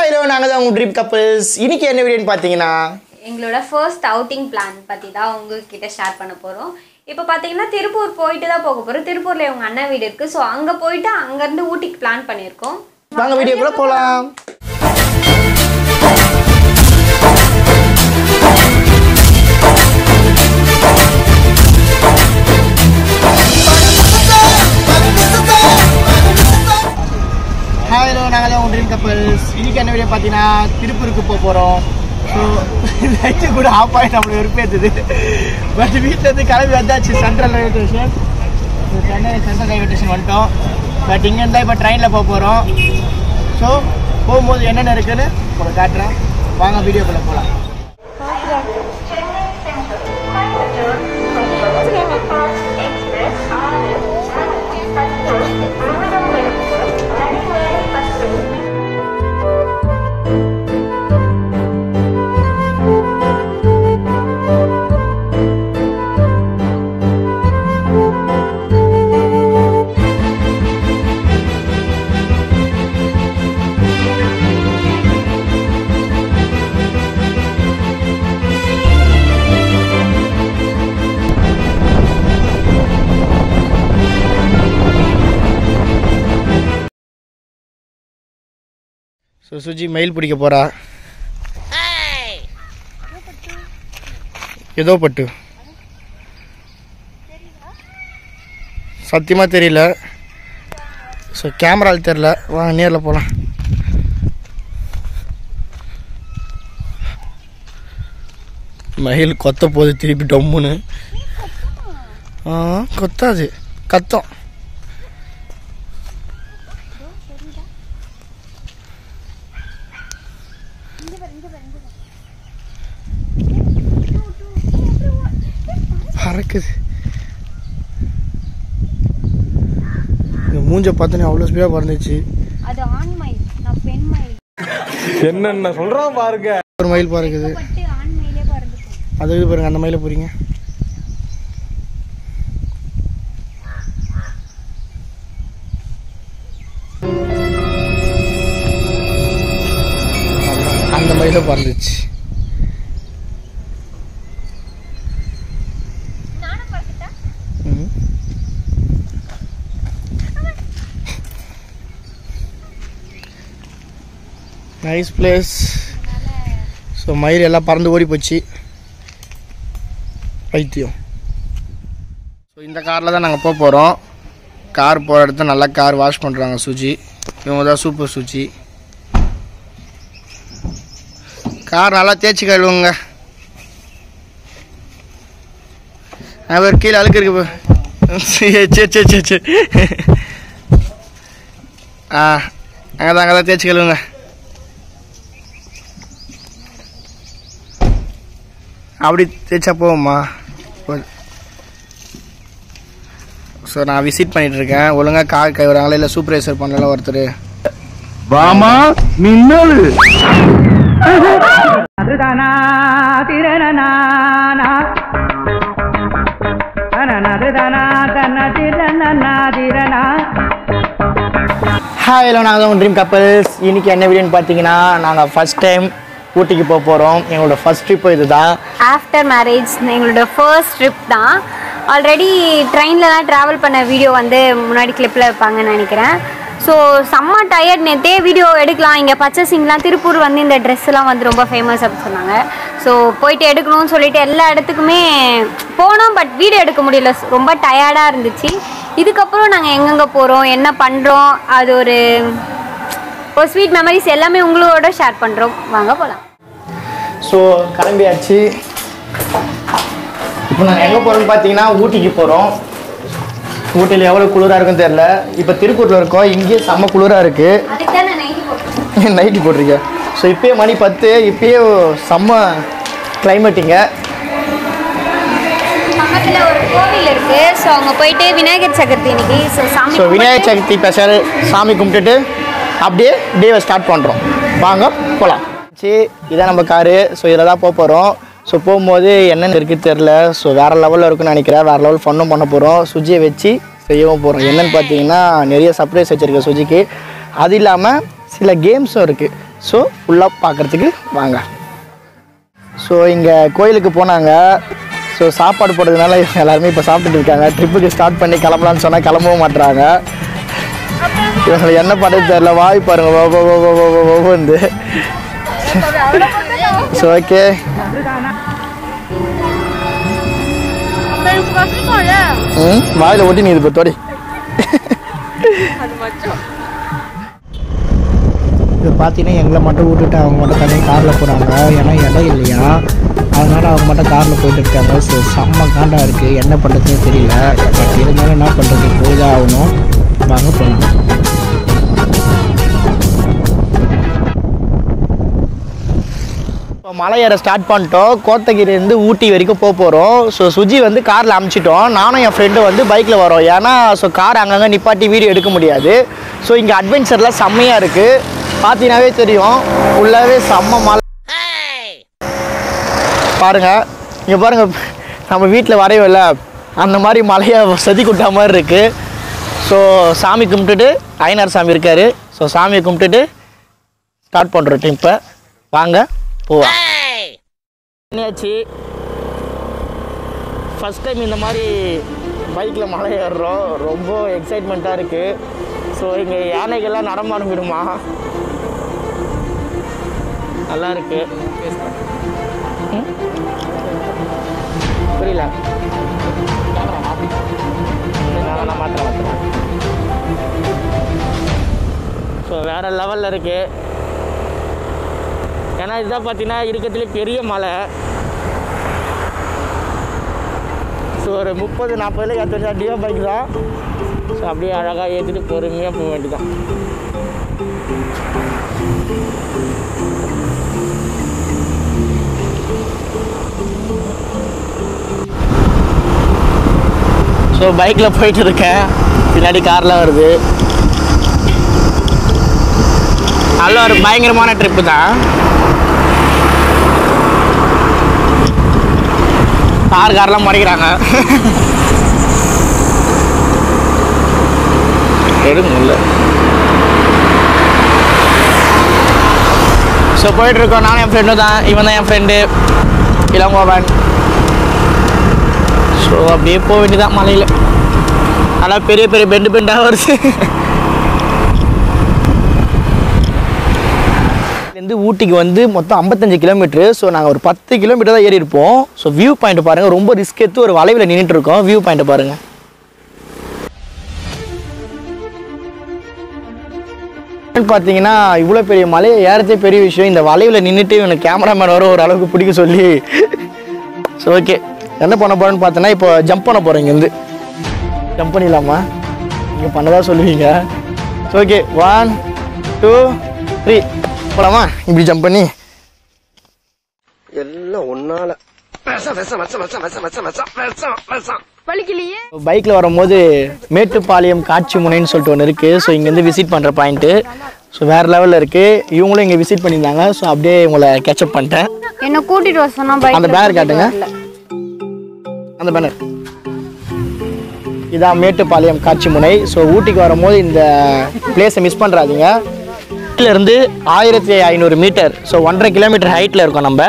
Hello நாங்கள் தான் உங்கள் ட்ரீம் கப்பல்ஸ் இன்னைக்கு என்ன வீடியோன்னு பார்த்தீங்கன்னா எங்களோட ஃபர்ஸ்ட் அவுட்டிங் பிளான் பற்றி தான் உங்ககிட்ட ஷேர் பண்ண போகிறோம் இப்போ பார்த்தீங்கன்னா திருப்பூர் போயிட்டு தான் போக போகிறோம் திருப்பூரில் இவங்க அண்ணன் வீடு இருக்குது ஸோ அங்கே போயிட்டு அங்கேருந்து ஊட்டிக்கு பிளான் பண்ணியிருக்கோம் வாங்க வீடியோக்குள்ள போகலாம் ஹாய் ஹலோ நாங்கள் தான் உங்கள் ட்ரீம் கப்பல்ஸ் இன்னைக்கு என்ன வீடியோ பார்த்தீங்கன்னா திருப்பூருக்கு போக போகிறோம் ஸோ லைட்டு கூட ஆஃப் ஆகி நம்மளுக்கு வெறுப்பேற்றுது பட் வீட்டிலேருந்து கிளம்பி வந்தாச்சு central railway station Chennai central railway station வந்துட்டோம் பட் இங்கேருந்தா இப்போ ட்ரெயினில் போக போகிறோம் ஸோ போகும்போது என்னென்ன இருக்குன்னு உங்களுக்கு காட்டுறேன் வாங்க வீடியோக்குள்ளே போகலாம் ஸோ சுஜி மயில் பிடிக்க போகிறா ஏதோ பட்டு சத்தியமாக தெரியல ஸோ கேமராவில் தெரில வாங்க நேரில் போகலாம் மயில் கொத்த போகுது திருப்பி டம்முன்னு ஆ கொத்தாது கத்தம் பறக்குது இந்த மூஞ்ச பார்த்தோன்னே அவ்வளோ ஸ்பீடாக பறந்துச்சு அது ஆண் மயில் நான் பெண் மயில் என்னென்ன சொல்றான் பாருங்க ஒரு மயில் பறக்குது பட்டு ஆண் மயிலே பறந்துக்கும் அது இது பாருங்க அந்த மயில போறீங்க அந்த மயில பறந்துச்சு நானும் பார்த்துட்டா ம். நைஸ் பிளேஸ் ஸோ மயில் எல்லாம் பறந்து ஓடி போச்சு பைத்தியம் ஸோ இந்த காரில் தான் நாங்கள் போக போகிறோம் கார் போகிற இடத்த நல்லா கார் வாஷ் பண்ணுறாங்க சுஜி இவங்க தான் சூப்பர் சுஜி கார் நல்லா தேய்ச்சி கழுவுங்க அவர் கீழே அழுக்கு இருக்கு பாரு. சரி சரி சரி சரி சரி ஆ அங்கே தான் அங்கே தான் தேய்ச்சி கழுவுங்க அப்படி தேய்ச்சா போகுமா ஸோ நான் விசிட் பண்ணிட்டு இருக்கேன் ஒழுங்காக கார் கைவிடுறாங்களா இல்லை சூப்பர்வைசர் பண்ணல ஒருத்தர் வாமா மின்னல் அதுதானா திரணனானா தனனதுதானா தன திரணனா திரணா ஹாய் ஹலோ நாங்கள் தான் ட்ரீம் கப்பல்ஸ் இன்னைக்கு என்ன வீடியோன்னு பார்த்தீங்கன்னா நாங்கள் ஃபர்ஸ்ட் டைம் ஊட்டிக்கு போக போகிறோம் எங்களோட ஃபர்ஸ்ட் ட்ரிப்பு இதுதான் ஆஃப்டர் மேரேஜ் எங்களோட ஃபர்ஸ்ட் ட்ரிப் தான் ஆல்ரெடி ட்ரெயின்லலாம் ட்ராவல் பண்ண வீடியோ வந்து முன்னாடி கிளிப்பில் வைப்பாங்கன்னு நினைக்கிறேன் ஸோ செம்ம டயர்ட் நேற்றே வீடியோ எடுக்கலாம் இங்கே பச்சைசிங்லாம் திருப்பூர் வந்து இந்த ட்ரெஸ்லாம் வந்து ரொம்ப ஃபேமஸ் அப்படின்னு சொன்னாங்க ஸோ போயிட்டு எடுக்கணும்னு சொல்லிட்டு எல்லா இடத்துக்குமே போனோம் பட் வீடியோ எடுக்க முடியல ரொம்ப டயர்டாக இருந்துச்சு இதுக்கப்புறம் நாங்கள் எங்கெங்கே போகிறோம் என்ன பண்ணுறோம் அது ஒரு ஒரு ஸ்வீட் மெமரிஸ் எல்லாமே உங்களோட ஷேர் பண்ணுறோம் வாங்க போகலாம் ஸோ கிளம்பியாச்சு இப்போ நாங்கள் எங்கே போகிறோம்னு பார்த்தீங்கன்னா ஊட்டிக்கு போகிறோம் ஊட்டியில் எவ்வளோ குளிராக இருக்குன்னு தெரில இப்போ திருப்பூரில் இருக்கோம் இங்கேயே செம்ம குளிராக இருக்குது அதுக்கு தான் நான் நைட்டி போட்டேன் நைட்டு போட்டிருக்கேன் ஸோ இப்பயே மணி பத்து இப்பயே செம்ம கிளைமேட்டிங்க பக்கத்தில் ஒரு கோவில் இருக்கு ஸோ அங்கே போயிட்டு விநாயகர் சதுர்த்தி இன்னைக்கு ஸோ சாமி ஸோ விநாயகர் கும்பிட்டு- சதுர்த்தி ஸ்பெஷல் சாமி கும்பிட்டுட்டு அப்படியே டேவை ஸ்டார்ட் பண்ணுறோம் வாங்க போகலாம் சரி இதான் நம்ம காரு ஸோ இதில் தான் போக போகிறோம் ஸோ போகும்போது என்னென்ன இருக்குது தெரில ஸோ வேறு லெவலில் இருக்குன்னு நினைக்கிறேன் வேறு லெவல் ஃபன்னும் பண்ண போகிறோம் சுஜியை வச்சு செய்யவும் போகிறோம் என்னென்னு பார்த்தீங்கன்னா நிறைய சர்ப்ரைஸ் வச்சுருக்கேன் சுஜிக்கு அது இல்லாமல் சில கேம்ஸும் இருக்குது ஸோ ஃபுல்லாக பார்க்குறதுக்கு வாங்க ஸோ இங்கே கோயிலுக்கு போனாங்க ஸோ சாப்பாடு போடுறதுனால இவங்க எல்லாருமே இப்போ சாப்பிட்டுட்டு இருக்காங்க ட்ரிப்புக்கு ஸ்டார்ட் பண்ணி கிளம்பலான்னு சொன்னால் கிளம்பவும் மாட்டுறாங்க இவங்களுக்கு என்ன பண்ணுறது தெரியல வாய் பாருங்க ஓ ஓ ஓ ஓ ஓ ஓ வந்து ஸோ ஓகே ம் வாயில் ஒட்டி நீ இப்போ தொடி இப்போ பார்த்தீங்கன்னா எங்களை மட்டும் விட்டுட்டு அவங்க மட்டும் தனியாக காரில் போகிறாங்க ஏன்னா இடம் இல்லையா அதனால அவங்க மட்டும் காரில் போயிட்டு இருக்காங்க ஸோ செம்ம காண்டாக இருக்குது என்ன பண்ணுறதுன்னு தெரியல பட் இருந்தாலும் என்ன பண்ணுறது போய் தான் ஆகணும் வாங்க போகலாம் இப்போ மலை ஏற ஸ்டார்ட் பண்ணிட்டோம் கோத்தகிரிலேருந்து ஊட்டி வரைக்கும் போக போகிறோம் ஸோ சுஜி வந்து காரில் அமுச்சிட்டோம் நானும் என் ஃப்ரெண்டும் வந்து பைக்கில் வரோம் ஏன்னா ஸோ கார் அங்கங்கே நிப்பாட்டி வீடியோ எடுக்க முடியாது ஸோ இங்கே அட்வென்ச்சர்லாம் செம்மையாக இருக்குது பார்த்தீங்கன்னாவே தெரியும் ஃபுல்லாகவே செம்ம மலை பாருங்க இங்கே பாருங்க நம்ம வீட்டில் வரையோம்ல அந்த மாதிரி மலையை சதி குட்டா மாதிரி இருக்குது ஸோ சாமி கும்பிட்டுட்டு ஐயனார் சாமி இருக்காரு ஸோ சாமியை கும்பிட்டுட்டு ஸ்டார்ட் பண்ணுறோம் ட்ரிப்பை வாங்க போவா பண்ணியாச்சு ஃபஸ்ட் டைம் இந்த மாதிரி பைக்கில் மலை ஏறுறோம் ரொம்ப எக்ஸைட்மெண்ட்டாக இருக்குது ஸோ இங்கே யானைகள்லாம் நடமாடிடுமா நல்லா இருக்கு ம்? புரியல நான் நான் மாத்திரம் மாத்திரம் ஸோ வேறு லெவலில் இருக்குது ஏன்னா இதுதான் பார்த்தீங்கன்னா இருக்கிறதுலே பெரிய மலை ஸோ ஒரு முப்பது நாற்பதுல ஏற்ற டியோ பைக் தான் ஸோ அப்படியே அழகாக ஏற்றிட்டு பொறுமையாக போக வேண்டியதான் ஸோ பைக்கில் போயிட்டு இருக்கேன் பின்னாடி காரில் வருது நல்ல ஒரு பயங்கரமான ட்ரிப்பு தான் கார் கார்லாம் மறைக்கிறாங்க எடுங்க இல்லை ஸோ போயிட்டு இருக்கோம் நானும் என் ஃப்ரெண்டும் தான் இவன் தான் என் ஃப்ரெண்டு இளங்கோவன் ஸோ அப்படியே போக வேண்டியதான் மலையில் ஆனால் பெரிய பெரிய பெண்டு பெண்டாக வருது இருந்து ஊட்டிக்கு வந்து மொத்தம் ஐம்பத்தஞ்சு கிலோமீட்ரு ஸோ நாங்கள் ஒரு பத்து கிலோமீட்டர் தான் ஏறி இருப்போம் ஸோ வியூ பாயிண்ட் பாருங்கள் ரொம்ப ரிஸ்க் எடுத்து ஒரு வளைவில் நின்றுட்டு இருக்கோம் வியூ பாயிண்ட் பாருங்கள் பார்த்தீங்கன்னா இவ்வளோ பெரிய மலையை ஏறதே பெரிய விஷயம் இந்த வளைவில் நின்றுட்டு எனக்கு கேமராமேன் வர ஒரு அளவுக்கு பிடிக்க சொல்லி ஸோ ஓகே என்ன பண்ண போகிறேன்னு பார்த்தோன்னா இப்போ ஜம்ப் பண்ண போகிறேன் இங்கேருந்து ஜம்ப் பண்ணிடலாமா நீங்கள் பண்ணதா சொல்லுவீங்க so okay one two three போலாமா இப்படி ஜம்ப் பண்ணி எல்லாம் ஒன்னால விஷம் விஷம் விஷம் விஷம் விஷம் விஷம் விஷம் விஷம் விஷம் பைக்கில் வரும்போது மேட்டுப்பாளையம் காட்சி முனைன்னு சொல்லிட்டு ஒன்று இருக்குது ஸோ இங்கேருந்து விசிட் பண்ணுற பாயிண்ட்டு ஸோ வேறு லெவலில் இருக்குது இவங்களும் இங்கே விசிட் பண்ணியிருந்தாங்க ஸோ அப்படியே உங்களை கேட்சப் பண்ணிட்டேன் என்ன கூட்டிட்டு வர சொன்னா பைக் அந்த பேனர் காட்டுங்க அந்த பேனர் இதான் மேட்டுப்பாளையம் காட்சி முனை ஸோ ஊட்டிக்கு வரும்போது இந்த பிளேஸை மிஸ் பண்ணுறாதீங்க இருந்து ஆயிரத்தி ஐநூறு மீட்டர் ஸோ ஒன்றரை கிலோமீட்டர் ஹைட்டில் இருக்கோம் நம்ம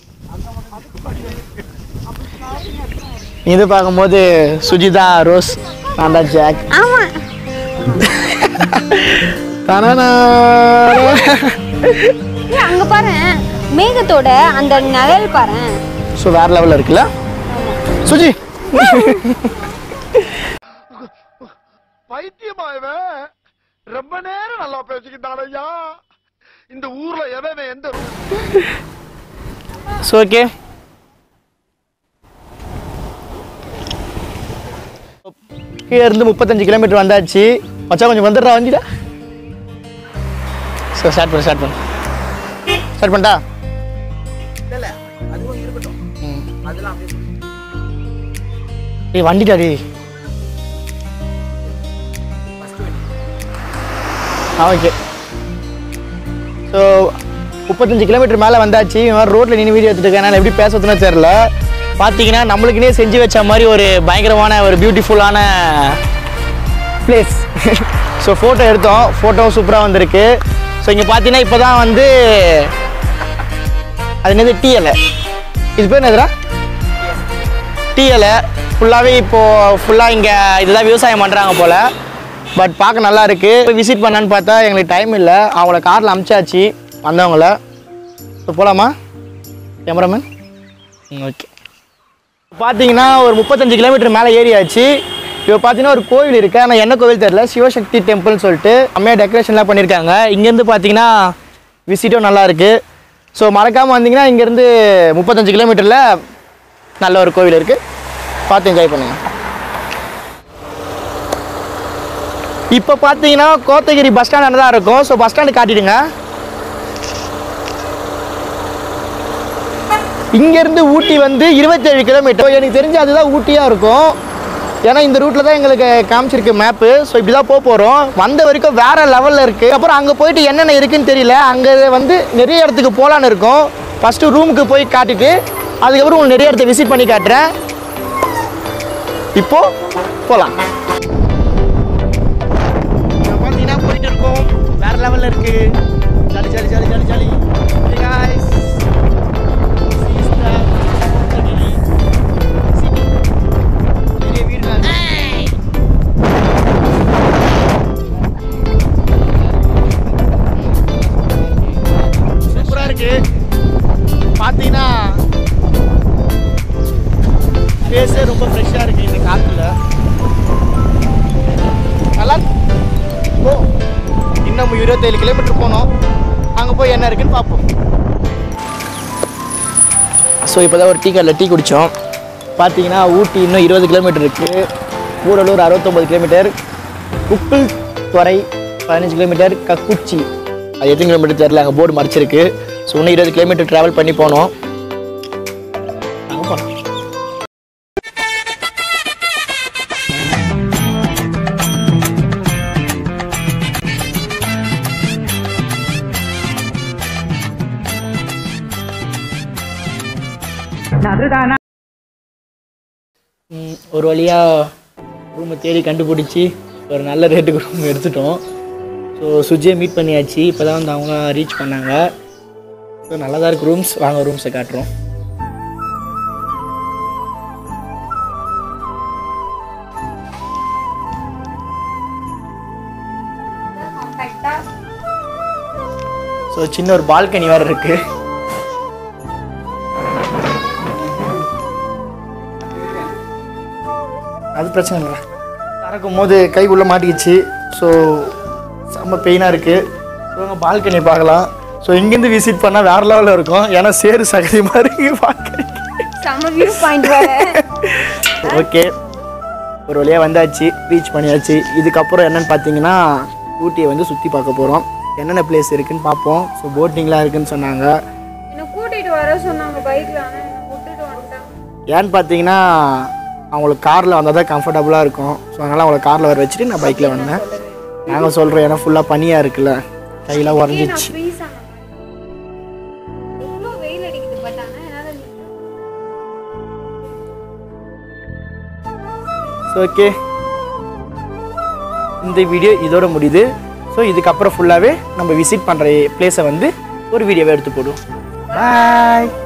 இது பார்க்கும்போது சுஜிதா ரோஸ் நான் தான் ஜாக் ஆமா தனனா ஏய், அங்க பாரு மேகத்தோட அந்த நிழல் பாரு ஸோ வேற லெவலில் இருக்குல்ல சுஜி பைத்தியமா இவன் ரொம்ப நேரம் நல்லா பேசிக்கிட்டான் ஐயா இந்த ஊர்ல எவன் எந்த ஸோ ஓகே கீழே இருந்து முப்பத்தஞ்சு கிலோமீட்டர் வந்தாச்சு மச்சான் கொஞ்சம் வந்துடுறா வண்டிடா ஸோ ஸ்டார்ட் பண்ணு ஸ்டார்ட் பண்ணு ஸ்டார்ட் பண்ணிட்டா ஏய் வண்டிடா டேய் ஆ ஓகே ஸோ முப்பத்தஞ்சு கிலோமீட்டர் மேலே வந்தாச்சு இவன் ரோட்டில் நின்று வீடியோ எடுத்துட்டு இருக்கேன் எப்படி பேசுறதுன்னு தெரில பார்த்தீங்கன்னா நம்மளுக்குனே செஞ்சு வச்ச மாதிரி ஒரு பயங்கரமான ஒரு பியூட்டிஃபுல்லான பிளேஸ் ஸோ ஃபோட்டோ எடுத்தோம் ஃபோட்டோவும் சூப்பராக வந்திருக்கு ஸோ இங்கே பார்த்தீங்கன்னா இப்போ தான் வந்து அது என்னது டீ இலை இது பேர் என்னதுடா டீ இலை ஃபுல்லாகவே இப்போது ஃபுல்லாக இங்கே இதுதான் விவசாயம் பண்ணுறாங்க போல் பட் பார்க்க நல்லா இருக்குது விசிட் பண்ணான்னு பார்த்தா எங்களுக்கு டைம் இல்லை அவங்கள காரில் அனுப்பிச்சாச்சு வந்தவங்கள ஸோ போகலாமா கேமராமேன் ஓகே பார்த்தீங்கன்னா ஒரு முப்பத்தஞ்சு கிலோமீட்டர் மேலே ஏறியாச்சு இப்போ பார்த்தீங்கன்னா ஒரு கோவில் இருக்குது ஆனால் என்ன கோவில் தெரியல சிவசக்தி டெம்பிள்னு சொல்லிட்டு அம்மையாக டெக்கரேஷன்லாம் பண்ணியிருக்காங்க இங்கேருந்து பார்த்தீங்கன்னா விசிட்டும் நல்லா இருக்குது ஸோ மறக்காமல் வந்தீங்கன்னா இங்கேருந்து முப்பத்தஞ்சு கிலோமீட்டரில் நல்ல ஒரு கோவில் இருக்குது பார்த்து என்ஜாய் பண்ணுங்கள் இப்போ பார்த்தீங்கன்னா கோத்தகிரி பஸ் ஸ்டாண்ட் தான் இருக்கும் ஸோ பஸ் ஸ்டாண்டு காட்டிடுங்க இங்கேருந்து ஊட்டி வந்து இருபத்தேழு கிலோமீட்டர் எனக்கு தெரிஞ்சு அதுதான் ஊட்டியாக இருக்கும் ஏன்னா இந்த ரூட்டில் தான் எங்களுக்கு காமிச்சிருக்கு மேப்பு ஸோ இப்படி தான் போக போகிறோம் வந்த வரைக்கும் வேறு லெவலில் இருக்குது அப்புறம் அங்கே போயிட்டு என்னென்ன இருக்குன்னு தெரியல அங்கே வந்து நிறைய இடத்துக்கு போகலான்னு இருக்கோம் ஃபஸ்ட்டு ரூமுக்கு போய் காட்டிட்டு அதுக்கப்புறம் உங்களுக்கு நிறைய இடத்த விசிட் பண்ணி காட்டுறேன் இப்போ போகலாம் பார்த்தீங்கன்னா போயிட்டு இருக்கோம் வேறு லெவலில் இருக்குது jolly jolly jolly jolly jolly Hey guys. This is the Kotagiri city. பெரிய வீடுலாம் இருக்கு. சூப்பரா இருக்கு பார்த்தீங்கன்னா ஃபேஸே ரொம்ப ஃப்ரெஷ்ஷாக இருக்கு இந்த காற்றுல நல்லா ஓ இன்னும் இருபத்தேழு கிலோமீட்டர் போனோம் அங்கே போய் என்ன இருக்குன்னு பார்ப்போம் ஸோ இப்போ தான் ஒரு டீ கடையில் டீ குடித்தோம் பார்த்தீங்கன்னா ஊட்டி இன்னும் இருபது கிலோமீட்டர் இருக்குது கூடலூர் அறுபத்தொம்பது கிலோமீட்டர் குப்பிள் துறை பதினஞ்சு கிலோமீட்டர் கக்குச்சி அது எத்தனை கிலோமீட்டர் தெரில அங்கே போர்டு மறைச்சிருக்கு ஸோ இன்னும் இருபது கிலோமீட்டர் ட்ராவல் பண்ணி போனோம் அங்கே போனோம் நதுதானா ம், ஒரு வழியாக ரூமை தேடி கண்டுபிடிச்சி ஒரு நல்ல ரேட்டுக்கு ரூம் எடுத்துட்டோம் ஸோ சுஜியை மீட் பண்ணியாச்சு இப்போ தான் வந்து அவங்க ரீச் பண்ணாங்க ஸோ நல்லா தான் இருக்குது ரூம்ஸ் வாங்க ரூம்ஸை காட்டுறோம் ஸோ சின்ன ஒரு பால்கனி வேறு இருக்குது அது பிரச்சனை இல்லை திறக்கும் போது கை உள்ள மாட்டிக்கிச்சு ஸோ செம்ம பெயினாக இருக்குது ஸோ அங்கே பால்கனி பார்க்கலாம் ஸோ இங்கேருந்து விசிட் பண்ணால் வேறு லெவலில் இருக்கும் ஏன்னா சேரு சகதியமாக இருக்குது பால்கனி செம்ம வியூ பாயிண்ட் வேற ஓகே ஒரு வழியாக வந்தாச்சு ரீச் பண்ணியாச்சு இதுக்கப்புறம் என்னன்னு பார்த்தீங்கன்னா ஊட்டியை வந்து சுற்றி பார்க்க போகிறோம் என்னென்ன பிளேஸ் இருக்குன்னு பார்ப்போம் ஸோ போட்டிங்லாம் இருக்குன்னு சொன்னாங்க என்ன கூட்டிட்டு வர சொன்னாங்க பைக்ல ஆனா என்ன விட்டுட்டு வந்துட்டாங்க ஏன்னு பார்த்தீங்கன்னா அவங்களுக்கு காரில் வந்தால் தான் கம்ஃபர்டபுளாக இருக்கும் ஸோ அதனால் அவங்கள காரில் வர வச்சுட்டு நான் பைக்கில் வந்தேன் நாங்கள் சொல்கிறோம் ஏன்னா ஃபுல்லாக பனியாக இருக்குல்ல கையெல்லாம் உடஞ்சிச்சு ஃப்ரீஸ் ஆன எவ்வளோ வெயில் அடிக்குது பட் ஆனா என்னால நிக்க ஸோ ஓகே இந்த வீடியோ இதோட முடியுது ஸோ இதுக்கப்புறம் ஃபுல்லாகவே நம்ம விசிட் பண்ணுற பிளேஸை வந்து ஒரு வீடியோவை எடுத்து போடுவோம் பாய்